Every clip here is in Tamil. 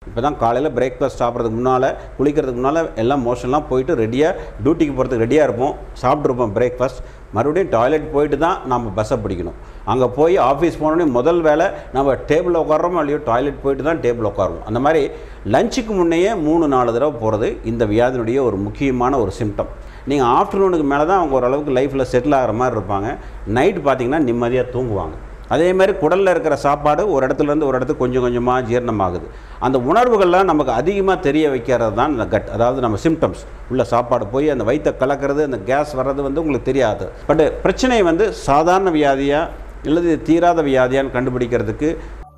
இப்போ தான் காலையில் பிரேக்ஃபாஸ்ட் சாப்பிட்றதுக்கு முன்னால் குளிக்கிறதுக்கு முன்னால் எல்லாம் மோஷன்லாம் போயிட்டு ரெடியாக டியூட்டிக்கு போகிறதுக்கு ரெடியாக இருப்போம் சாப்பிட்ருப்போம் பிரேக்ஃபாஸ்ட் மறுபடியும் டாய்லெட் போயிட்டு தான் நம்ம பஸ்ஸை பிடிக்கணும் அங்கே போய் ஆஃபீஸ் போனோடனே முதல் வேலை நம்ம டேபிளில் உட்காரோமோ இல்லையோ டாய்லெட் போயிட்டு தான் டேபிள் உட்காருவோம் அந்த மாதிரி லஞ்சுக்கு முன்னையே மூணு நாலு தடவை போகிறது இந்த வியாதினுடைய ஒரு முக்கியமான ஒரு சிம்டம் நீங்கள் ஆஃப்டர்நூனுக்கு மேலே தான் அவங்க ஓரளவுக்கு லைஃப்பில் செட்டில் ஆகிற மாதிரி இருப்பாங்க நைட் பார்த்தீங்கன்னா நிம்மதியாக தூங்குவாங்க அதே மாதிரி குடலில் இருக்கிற சாப்பாடு ஒரு இடத்துலேருந்து ஒரு இடத்துக்கு கொஞ்சம் கொஞ்சமாக ஜீரணமாகுது அந்த உணர்வுகள்லாம் நமக்கு அதிகமாக தெரிய வைக்கிறது தான் இந்த கட் அதாவது நம்ம சிம்டம்ஸ் உள்ள சாப்பாடு போய் அந்த வயிற்றை கலக்கிறது அந்த கேஸ் வர்றது வந்து உங்களுக்கு தெரியாது பட் பிரச்சனை வந்து சாதாரண வியாதியா இல்லது தீராத வியாதியான்னு கண்டுபிடிக்கிறதுக்கு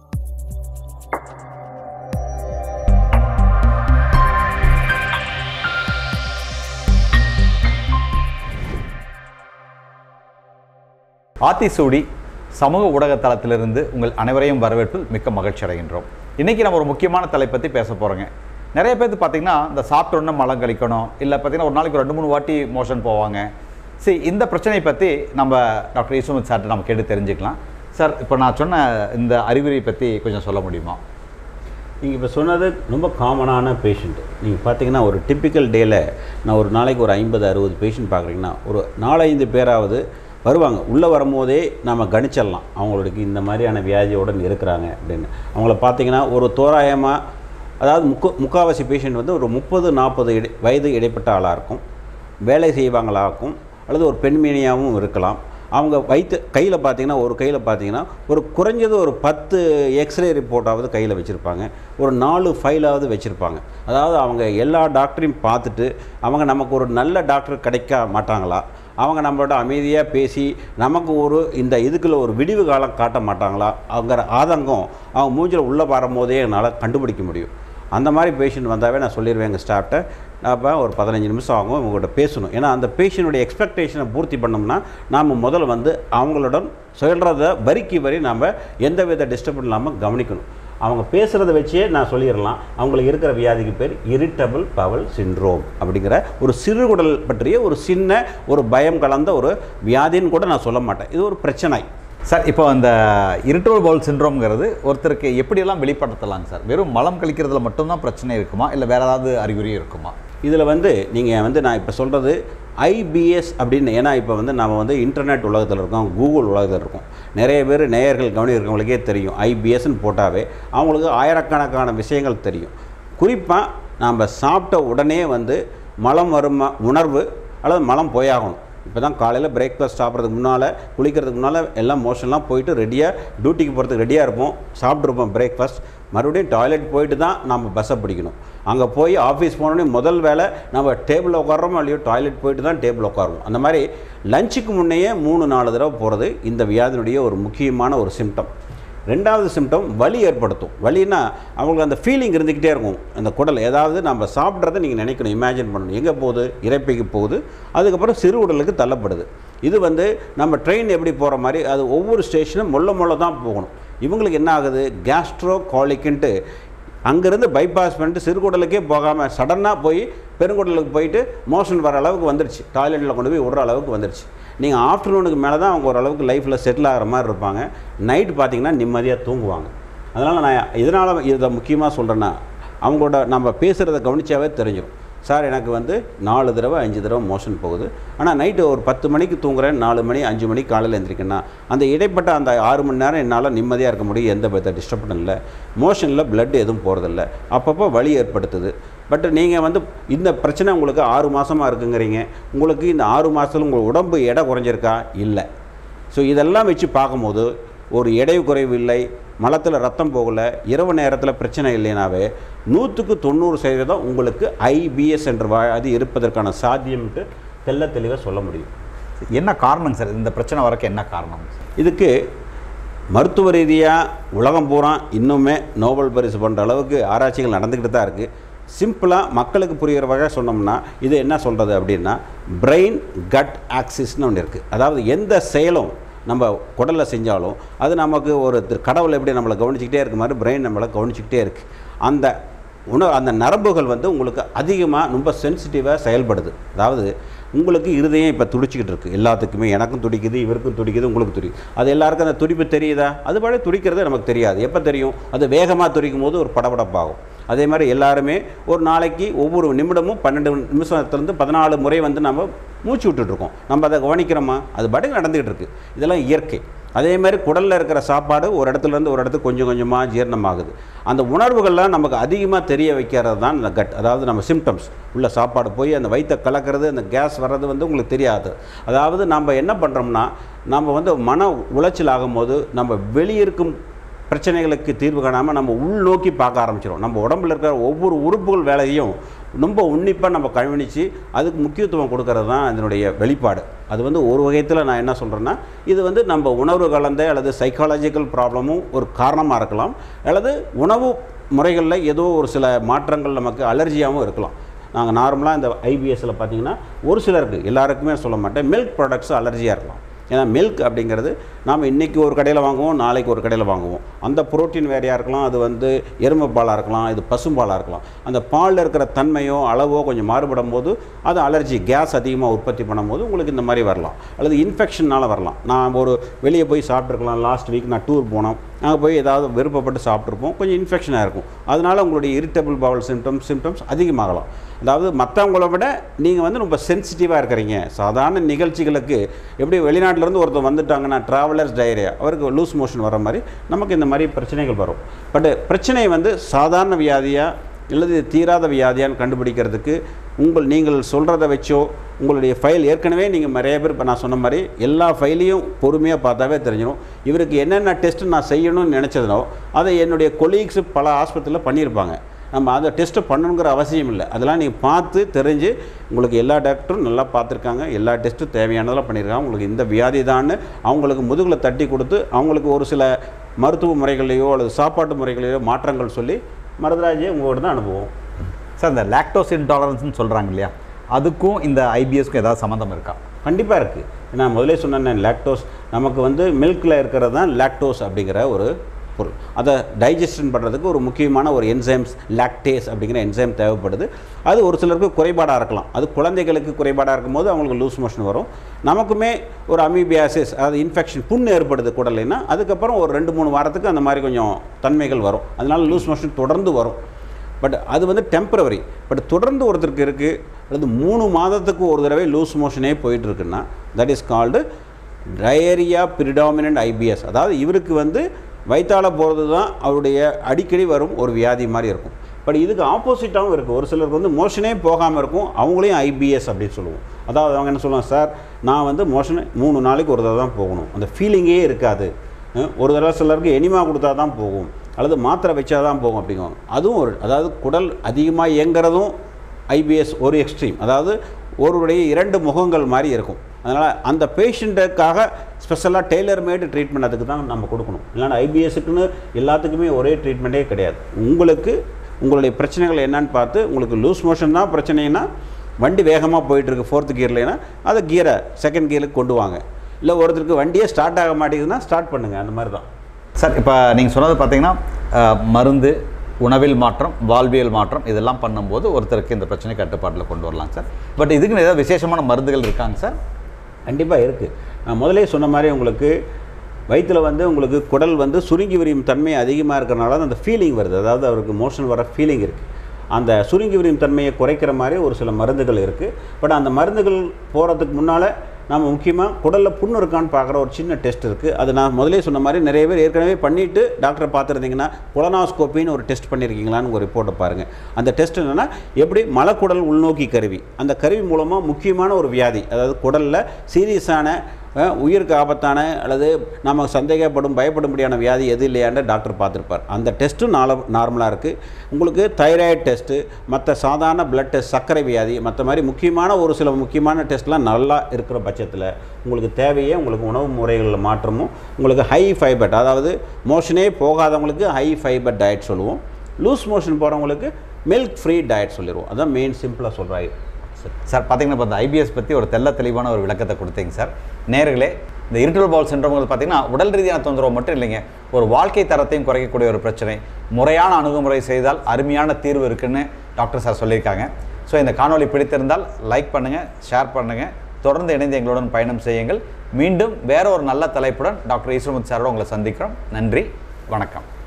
ஆத்திசூடி சமூக ஊடக தளத்திலிருந்து உங்கள் அனைவரையும் வரவேற்பில் மிக்க மகிழ்ச்சி அடைகின்றோம் இன்றைக்கி நம்ம ஒரு முக்கியமான தலை பற்றி பேச போகிறோங்க நிறைய பேர்த்து பார்த்தீங்கன்னா இந்த சாப்பிட்ட உடனே மலம் கழிக்கணும் இல்லை பார்த்தீங்கன்னா ஒரு நாளைக்கு ரெண்டு மூணு வாட்டி மோஷன் போவாங்க சரி இந்த பிரச்சனையை பற்றி நம்ம டாக்டர் ஈஸ்வரன் சார்ட்ட நம்ம கேட்டு தெரிஞ்சுக்கலாம் சார் இப்போ நான் சொன்ன இந்த அறிகுறியை பற்றி கொஞ்சம் சொல்ல முடியுமா நீங்கள் இப்போ சொன்னது ரொம்ப காமனான பேஷண்ட் நீங்கள் பார்த்தீங்கன்னா ஒரு டிப்பிக்கல் டேயில் நான் ஒரு நாளைக்கு ஒரு ஐம்பது அறுபது பேஷண்ட் பார்க்குறீங்கன்னா ஒரு நாலஞ்சு பேராவது வருவாங்க உள்ளே வரும்போதே நம்ம கணிச்சிடலாம் அவங்களுக்கு இந்த மாதிரியான வியாதியோடு இருக்கிறாங்க அப்படின்னு அவங்கள பார்த்தீங்கன்னா ஒரு தோராயமாக அதாவது முக்கு முக்காவாசி பேஷண்ட் வந்து ஒரு முப்பது நாற்பது இடை வயது இடைப்பட்ட ஆளாக இருக்கும் வேலை செய்வாங்களா இருக்கும் அல்லது ஒரு பெண்மணியாகவும் இருக்கலாம் அவங்க வைத்து கையில் பார்த்தீங்கன்னா ஒரு கையில் பார்த்தீங்கன்னா ஒரு குறைஞ்சது ஒரு பத்து எக்ஸ்ரே ரிப்போர்ட்டாவது கையில் வச்சுருப்பாங்க ஒரு நாலு ஃபைலாவது வச்சுருப்பாங்க அதாவது அவங்க எல்லா டாக்டரையும் பார்த்துட்டு அவங்க நமக்கு ஒரு நல்ல டாக்டர் கிடைக்க மாட்டாங்களா அவங்க நம்மளோட அமைதியாக பேசி நமக்கு ஒரு இந்த இதுக்குள்ள ஒரு விடிவு காலம் காட்ட மாட்டாங்களா அவங்கிற ஆதங்கம் அவங்க மூஞ்சில் உள்ளே வரும்போதே என்னால் கண்டுபிடிக்க முடியும் அந்த மாதிரி பேஷண்ட் வந்தாவே நான் சொல்லிடுவேன் எங்கள் ஸ்டாஃப்ட்ட அப்போ ஒரு பதினஞ்சு நிமிஷம் ஆகும் உங்கள்கிட்ட பேசணும் ஏன்னா அந்த பேஷண்ட்டுடைய எக்ஸ்பெக்டேஷனை பூர்த்தி பண்ணோம்னா நாம் முதல்ல வந்து அவங்களுடன் சொல்கிறத வரிக்கு வரி நாம் எந்த வித டிஸ்டர்ப் இல்லாமல் கவனிக்கணும் அவங்க பேசுகிறத வச்சே நான் சொல்லிடலாம் அவங்களுக்கு இருக்கிற வியாதிக்கு பேர் இரிட்டபிள் பவல் சின்ரோம் அப்படிங்கிற ஒரு சிறுகுடல் பற்றிய ஒரு சின்ன ஒரு பயம் கலந்த ஒரு வியாதின்னு கூட நான் சொல்ல மாட்டேன் இது ஒரு பிரச்சனை சார் இப்போ அந்த இரிட்டபிள் பவுல் சின்ரோம்ங்கிறது ஒருத்தருக்கு எப்படியெல்லாம் வெளிப்படுத்தலாங்க சார் வெறும் மலம் கழிக்கிறதுல மட்டும்தான் பிரச்சனை இருக்குமா இல்லை வேறு ஏதாவது அறிகுறி இருக்குமா இதில் வந்து நீங்கள் வந்து நான் இப்போ சொல்கிறது ஐபிஎஸ் அப்படின்னு ஏன்னா இப்போ வந்து நம்ம வந்து இன்டர்நெட் உலகத்தில் இருக்கோம் கூகுள் உலகத்தில் இருக்கோம் நிறைய பேர் நேயர்கள் கவனிக்கிறவங்களுக்கே தெரியும் ஐபிஎஸ்ன்னு போட்டாவே அவங்களுக்கு ஆயிரக்கணக்கான விஷயங்கள் தெரியும் குறிப்பாக நாம் சாப்பிட்ட உடனே வந்து மலம் வரும் உணர்வு அல்லது மலம் போயாகணும் இப்போ தான் காலையில் பிரேக்ஃபாஸ்ட் சாப்பிட்றதுக்கு முன்னால் குளிக்கிறதுக்கு முன்னால் எல்லாம் மோஷன்லாம் போயிட்டு ரெடியாக டியூட்டிக்கு போகிறதுக்கு ரெடியாக இருப்போம் சாப்பிட்ருப்போம் பிரேக்ஃபாஸ்ட் மறுபடியும் டாய்லெட் போயிட்டு தான் நம்ம பஸ்ஸை பிடிக்கணும் அங்கே போய் ஆஃபீஸ் போனோடனே முதல் வேலை நம்ம டேபிளில் உட்காரோமோ இல்லையோ டாய்லெட் போயிட்டு தான் டேபிள் உட்காருவோம் அந்த மாதிரி லஞ்சுக்கு முன்னையே மூணு நாலு தடவை போகிறது இந்த வியாதினுடைய ஒரு முக்கியமான ஒரு சிம்டம் ரெண்டாவது சிம்டம் வலி ஏற்படுத்தும் வலின்னா அவங்களுக்கு அந்த ஃபீலிங் இருந்துக்கிட்டே இருக்கும் அந்த குடல் ஏதாவது நம்ம சாப்பிட்றத நீங்கள் நினைக்கணும் இமேஜின் பண்ணணும் எங்கே போகுது இறைப்பைக்கு போகுது அதுக்கப்புறம் சிறு உடலுக்கு தள்ளப்படுது இது வந்து நம்ம ட்ரெயின் எப்படி போகிற மாதிரி அது ஒவ்வொரு ஸ்டேஷனும் மொல்ல மொல்ல தான் போகணும் இவங்களுக்கு என்ன ஆகுது கேஸ்ட்ரோ காலிக்குன்ட்டு அங்கேருந்து பைபாஸ் பண்ணிட்டு சிறுகுடலுக்கே போகாமல் சடனாக போய் பெருங்குடலுக்கு போயிட்டு மோஷன் வர அளவுக்கு வந்துருச்சு டாய்லெட்டில் கொண்டு போய் விடுற அளவுக்கு வந்துருச்சு நீங்கள் ஆஃப்டர்நூனுக்கு மேலே தான் அவங்க ஓரளவுக்கு லைஃப்பில் செட்டில் ஆகிற மாதிரி இருப்பாங்க நைட் பார்த்தீங்கன்னா நிம்மதியாக தூங்குவாங்க அதனால் நான் இதனால் இதை முக்கியமாக சொல்கிறேன்னா அவங்களோட நம்ம பேசுகிறத கவனிச்சாவே தெரிஞ்சிடும் சார் எனக்கு வந்து நாலு தடவை அஞ்சு தடவை மோஷன் போகுது ஆனால் நைட்டு ஒரு பத்து மணிக்கு தூங்குறேன் நாலு மணி அஞ்சு மணி காலையில் எழுந்திரிக்கேன்னா அந்த இடைப்பட்ட அந்த ஆறு மணி நேரம் என்னால் நிம்மதியாக இருக்க முடியும் எந்த வித டிஸ்டர்பனும் இல்லை மோஷனில் blood எதுவும் போகிறதில்ல அப்பப்போ வலி ஏற்படுத்துது பட் நீங்கள் வந்து இந்த பிரச்சனை உங்களுக்கு ஆறு மாதமாக இருக்குங்கிறீங்க உங்களுக்கு இந்த ஆறு மாதத்தில் உங்கள் உடம்பு எடை குறைஞ்சிருக்கா இல்லை ஸோ இதெல்லாம் வச்சு பார்க்கும்போது ஒரு எடை குறைவு இல்லை மலத்தில் ரத்தம் போகலை இரவு நேரத்தில் பிரச்சனை இல்லைனாவே நூற்றுக்கு தொண்ணூறு சதவீதம் உங்களுக்கு ஐபிஎஸ் என்ற வியாதி இருப்பதற்கான சாத்தியம்ட்டு தெள்ள தெளிவாக சொல்ல முடியும் என்ன காரணங்க சார் இந்த பிரச்சனை வரக்கு என்ன காரணம் இதுக்கு மருத்துவ ரீதியாக உலகம் பூரா இன்னுமே நோபல் பரிசு பண்ணுற அளவுக்கு ஆராய்ச்சிகள் நடந்துக்கிட்டு தான் இருக்குது சிம்பிளாக மக்களுக்கு புரிகிற வகை சொன்னோம்னா இது என்ன சொல்கிறது அப்படின்னா பிரெயின் கட் ஆக்சிஸ்னு ஒன்று இருக்குது அதாவது எந்த செயலும் நம்ம குடலில் செஞ்சாலும் அது நமக்கு ஒரு திரு- கடவுள் எப்படி நம்மளை கவனிச்சிக்கிட்டே இருக்க மாதிரி பிரெயின் நம்மளை கவனிச்சிக்கிட்டே இருக்குது அந்த உணவு அந்த நரம்புகள் வந்து உங்களுக்கு அதிகமாக ரொம்ப சென்சிட்டிவாக செயல்படுது அதாவது உங்களுக்கு இருதயம் இப்போ துடிச்சிக்கிட்டு இருக்குது எல்லாத்துக்குமே எனக்கும் துடிக்குது இவருக்கும் துடிக்குது உங்களுக்கு துடிக்குது அது எல்லாருக்கும் அந்த துடிப்பு தெரியுதா அது பாடே துடிக்கிறது நமக்கு தெரியாது எப்போ தெரியும் அது வேகமாக துடிக்கும் போது ஒரு படபடப்பாகும் அதே மாதிரி எல்லாருமே ஒரு நாளைக்கு ஒவ்வொரு நிமிடமும் பன்னெண்டு நிமிஷத்துலேருந்து பதினாலு முறை வந்து நம்ம மூச்சு விட்டுட்ருக்கோம் நம்ம அதை கவனிக்கிறோமா அது பாட்டுக்கு நடந்துகிட்டு இருக்கு இதெல்லாம் இயற்கை அதே மாதிரி குடலில் இருக்கிற சாப்பாடு ஒரு இடத்துலேருந்து ஒரு இடத்துக்கு கொஞ்சம் கொஞ்சமாக ஜீரணமாகுது அந்த உணர்வுகள்லாம் நமக்கு அதிகமாக தெரிய வைக்கிறது தான் இந்த கட் அதாவது நம்ம சிம்டம்ஸ் உள்ள சாப்பாடு போய் அந்த வயிற்றை கலக்கிறது அந்த கேஸ் வர்றது வந்து உங்களுக்கு தெரியாது அதாவது நம்ம என்ன பண்ணுறோம்னா நம்ம வந்து மன உளைச்சல் ஆகும்போது நம்ம வெளியிருக்கும் பிரச்சனைகளுக்கு தீர்வு காணாமல் நம்ம உள்நோக்கி பார்க்க ஆரம்பிச்சிடும் நம்ம உடம்புல இருக்கிற ஒவ்வொரு உறுப்புகள் வேலையும் ரொம்ப உன்னிப்பாக நம்ம கவனித்து அதுக்கு முக்கியத்துவம் கொடுக்கறது தான் இதனுடைய வெளிப்பாடு அது வந்து ஒரு வகைத்தில் நான் என்ன சொல்கிறேன்னா இது வந்து நம்ம உணர்வு கலந்த அல்லது சைக்காலஜிக்கல் ப்ராப்ளமும் ஒரு காரணமாக இருக்கலாம் அல்லது உணவு முறைகளில் ஏதோ ஒரு சில மாற்றங்கள் நமக்கு அலர்ஜியாகவும் இருக்கலாம் நாங்கள் நார்மலாக இந்த ஐபிஎஸ்சில் பார்த்தீங்கன்னா ஒரு சிலருக்கு எல்லாருக்குமே சொல்ல மாட்டேன் மில்க் ப்ராடக்ட்ஸ் அலர்ஜியாக இருக்கலாம் ஏன்னா மில்க் அப்படிங்கிறது நாம் இன்றைக்கி ஒரு கடையில் வாங்குவோம் நாளைக்கு ஒரு கடையில் வாங்குவோம் அந்த புரோட்டீன் வேறையாக இருக்கலாம் அது வந்து எருமை பாலாக இருக்கலாம் இது பசும்பாலாக இருக்கலாம் அந்த பாலில் இருக்கிற தன்மையோ அளவோ கொஞ்சம் மாறுபடும் போது அது அலர்ஜி கேஸ் அதிகமாக உற்பத்தி பண்ணும்போது உங்களுக்கு இந்த மாதிரி வரலாம் அல்லது இன்ஃபெக்ஷனால் வரலாம் நான் ஒரு வெளியே போய் சாப்பிட்ருக்கலாம் லாஸ்ட் வீக் நான் டூர் போனோம் நாங்கள் போய் ஏதாவது விருப்பப்பட்டு சாப்பிட்ருப்போம் கொஞ்சம் இன்ஃபெக்ஷனாக இருக்கும் அதனால் உங்களுடைய இரிட்டபிள் பவல் சிம்டம்ஸ் சிம்டம்ஸ் அதிகமாகலாம் அதாவது மற்றவங்கள விட நீங்கள் வந்து ரொம்ப சென்சிட்டிவாக இருக்கிறீங்க சாதாரண நிகழ்ச்சிகளுக்கு எப்படி வெளிநாட்டிலேருந்து ஒருத்தர் வந்துட்டாங்கன்னா ட்ராவலர்ஸ் டயரியா அவருக்கு லூஸ் மோஷன் வர மாதிரி நமக்கு இந்த மாதிரி பிரச்சனைகள் வரும் பட் பிரச்சனை வந்து சாதாரண வியாதியாக இல்லது தீராத வியாதியான்னு கண்டுபிடிக்கிறதுக்கு உங்கள் நீங்கள் சொல்கிறத வச்சோ உங்களுடைய ஃபைல் ஏற்கனவே நீங்கள் நிறைய பேர் இப்போ நான் சொன்ன மாதிரி எல்லா ஃபைலையும் பொறுமையாக பார்த்தாவே தெரிஞ்சிடும் இவருக்கு என்னென்ன டெஸ்ட்டு நான் செய்யணும்னு நினச்சதுனோ அதை என்னுடைய கொலீக்ஸு பல ஆஸ்பத்திரியில் பண்ணியிருப்பாங்க நம்ம அதை டெஸ்ட்டு பண்ணணுங்கிற அவசியம் இல்லை அதெல்லாம் நீங்கள் பார்த்து தெரிஞ்சு உங்களுக்கு எல்லா டாக்டரும் நல்லா பார்த்துருக்காங்க எல்லா டெஸ்ட்டும் தேவையானதெல்லாம் பண்ணியிருக்காங்க உங்களுக்கு இந்த வியாதி தான்னு அவங்களுக்கு முதுகில் தட்டி கொடுத்து அவங்களுக்கு ஒரு சில மருத்துவ முறைகளையோ அல்லது சாப்பாட்டு முறைகளையோ மாற்றங்கள் சொல்லி மருதராஜே உங்கள்கிட்ட தான் அனுப்புவோம் சார் இந்த லாக்டோஸ் இன்டாலரன்ஸ்னு சொல்கிறாங்க இல்லையா அதுக்கும் இந்த ஐபிஎஸ்க்கும் ஏதாவது சம்மந்தம் இருக்கா கண்டிப்பாக இருக்குது நான் முதலே சொன்னேன் லாக்டோஸ் நமக்கு வந்து மில்கில் இருக்கிறது தான் லாக்டோஸ் அப்படிங்கிற ஒரு பொருள் அதை டைஜஷன் பண்ணுறதுக்கு ஒரு முக்கியமான ஒரு என்சைம்ஸ் லாக்டேஸ் அப்படிங்கிற என்சைம் தேவைப்படுது அது ஒரு சிலருக்கு குறைபாடாக இருக்கலாம் அது குழந்தைகளுக்கு குறைபாடாக இருக்கும்போது அவங்களுக்கு லூஸ் மோஷன் வரும் நமக்குமே ஒரு அமீபியாசிஸ் அதாவது இன்ஃபெக்ஷன் புண்ணு ஏற்படுது குடலைன்னா அதுக்கப்புறம் ஒரு ரெண்டு மூணு வாரத்துக்கு அந்த மாதிரி கொஞ்சம் தன்மைகள் வரும் அதனால லூஸ் மோஷன் தொடர்ந்து வரும் பட் அது வந்து டெம்பரவரி பட் தொடர்ந்து ஒருத்தருக்கு இருக்குது அல்லது மூணு மாதத்துக்கு ஒரு தடவை லூஸ் மோஷனே போயிட்டு இருக்குன்னா that is called diarrhoea predominant IBS அதாவது இவருக்கு வந்து வயிற்றால போகிறது தான் அவருடைய அடிக்கடி வரும் ஒரு வியாதி மாதிரி இருக்கும் பட் இதுக்கு ஆப்போசிட்டாகவும் இருக்குது ஒரு சிலருக்கு வந்து மோஷனே போகாமல் இருக்கும் அவங்களையும் ஐபிஎஸ் அப்படின்னு சொல்லுவோம் அதாவது அவங்க என்ன சொல்லுவாங்க சார் நான் வந்து மோஷன் மூணு நாளைக்கு ஒரு தடவை தான் போகணும் அந்த ஃபீலிங்கே இருக்காது அஹ் ஒரு தடவை சிலருக்கு எனிமா கொடுத்தா தான் போகும் அல்லது மாத்திரை வச்சா தான் போகும் அப்படிங்குவாங்க அதுவும் ஒரு அதாவது குடல் அதிகமாக இயங்குறதும் ஐபிஎஸ் ஒரு எக்ஸ்ட்ரீம் அதாவது ஒருவருடைய இரண்டு முகங்கள் மாதிரி இருக்கும் அதனால் அந்த பேஷண்ட்டுக்காக ஸ்பெஷலாக டெய்லர் மேடு ட்ரீட்மெண்ட் அதுக்கு தான் நம்ம கொடுக்கணும் இல்லைன்னா ஐபிஎஸ்க்குன்னு எல்லாத்துக்குமே ஒரே ட்ரீட்மெண்ட்டே கிடையாது உங்களுக்கு உங்களுடைய பிரச்சனைகள் என்னன்னு பார்த்து உங்களுக்கு லூஸ் மோஷன் தான் பிரச்சனைனா வண்டி வேகமாக போயிட்டுருக்கு ஃபோர்த்து கியர்லனா அதை கியரை செகண்ட் கியருக்கு கொண்டு வாங்க இல்லை ஒருத்தருக்கு வண்டியே ஸ்டார்ட் ஆக மாட்டேங்குதுன்னா ஸ்டார்ட் பண்ணுங்கள் அந்த மாதிரி தான் சார் இப்போ நீங்கள் சொன்னது பார்த்தீங்கன்னா அஹ், மருந்து உணவில் மாற்றம் வாழ்வியல் மாற்றம் இதெல்லாம் பண்ணும்போது ஒருத்தருக்கு இந்த பிரச்சனை கட்டுப்பாட்டில் கொண்டு வரலாம் சார் பட் இதுக்குன்னு ஏதாவது விசேஷமான மருந்துகள் இருக்காங்க சார் கண்டிப்பாக இருக்குது நான் முதலே சொன்ன மாதிரி உங்களுக்கு வயிற்றில் வந்து உங்களுக்கு குடல் வந்து சுருங்கி விரியும் தன்மை அதிகமாக இருக்கிறனால அந்த ஃபீலிங் வருது அதாவது அவருக்கு மோஷன் வர ஃபீலிங் இருக்குது அந்த சுருங்கி விரியும் தன்மையை குறைக்கிற மாதிரி ஒரு சில மருந்துகள் இருக்குது பட் அந்த மருந்துகள் போகிறதுக்கு முன்னால் நம்ம முக்கியமாக குடலில் புண்ணு இருக்கான்னு பார்க்குற ஒரு சின்ன டெஸ்ட் இருக்குது அது நான் முதலே சொன்ன மாதிரி நிறைய பேர் ஏற்கனவே பண்ணிவிட்டு டாக்டரை பார்த்துருந்தீங்கன்னா கொலனாஸ்கோப்பின்னு ஒரு டெஸ்ட் பண்ணியிருக்கீங்களான்னு ஒரு ரிப்போர்ட்டை பாருங்கள் அந்த டெஸ்ட் என்னென்னா எப்படி மலக்குடல் உள்நோக்கி கருவி அந்த கருவி மூலமாக முக்கியமான ஒரு வியாதி அதாவது குடலில் சீரியஸான அஹ், உயிருக்கு ஆபத்தான அல்லது நம்ம சந்தேகப்படும் பயப்படும்படியான வியாதி எது இல்லையான்னு டாக்டர் பார்த்துருப்பார் அந்த டெஸ்ட்டும் நால நார்மலாக இருக்குது உங்களுக்கு தைராய்டு டெஸ்ட்டு மற்ற சாதாரண பிளட் டெஸ்ட் சர்க்கரை வியாதி மற்ற மாதிரி முக்கியமான ஒரு சில முக்கியமான டெஸ்ட்லாம் நல்லா இருக்கிற பட்சத்தில் உங்களுக்கு தேவையே உங்களுக்கு உணவு முறைகளில் மாற்றமும் உங்களுக்கு ஹை ஃபைபர் அதாவது மோஷனே போகாதவங்களுக்கு ஹை ஃபைபர் டயட் சொல்லுவோம் லூஸ் மோஷன் போகிறவங்களுக்கு மில்க் ஃப்ரீ டயட் சொல்லிடுவோம் அதான் மெயின் சிம்பிளாக சொல்கிறாங்க சார் பார்த்தீங்கன்னா இப்போ இந்த ஐபிஎஸ் பற்றி ஒரு தெள்ள தெளிவான ஒரு விளக்கத்தை கொடுத்தீங்க சார் நேர்களே இந்த irritable பவுல் சின்ரோம் பார்த்தீங்கன்னா உடல் ரீதியான தொந்தரவு மட்டும் இல்லைங்க ஒரு வாழ்க்கை தரத்தையும் குறைக்கக்கூடிய ஒரு பிரச்சனை முறையான அணுகுமுறை செய்தால் அருமையான தீர்வு இருக்குன்னு டாக்டர் சார் சொல்லியிருக்காங்க ஸோ இந்த காணொளி பிடித்திருந்தால் லைக் பண்ணுங்கள் ஷேர் பண்ணுங்கள் தொடர்ந்து இணைந்து எங்களுடன் பயணம் செய்யுங்கள் மீண்டும் வேற ஒரு நல்ல தலைப்புடன் டாக்டர் ஈஸ்வரமுத் சாரோட உங்களை சந்திக்கிறோம் நன்றி வணக்கம்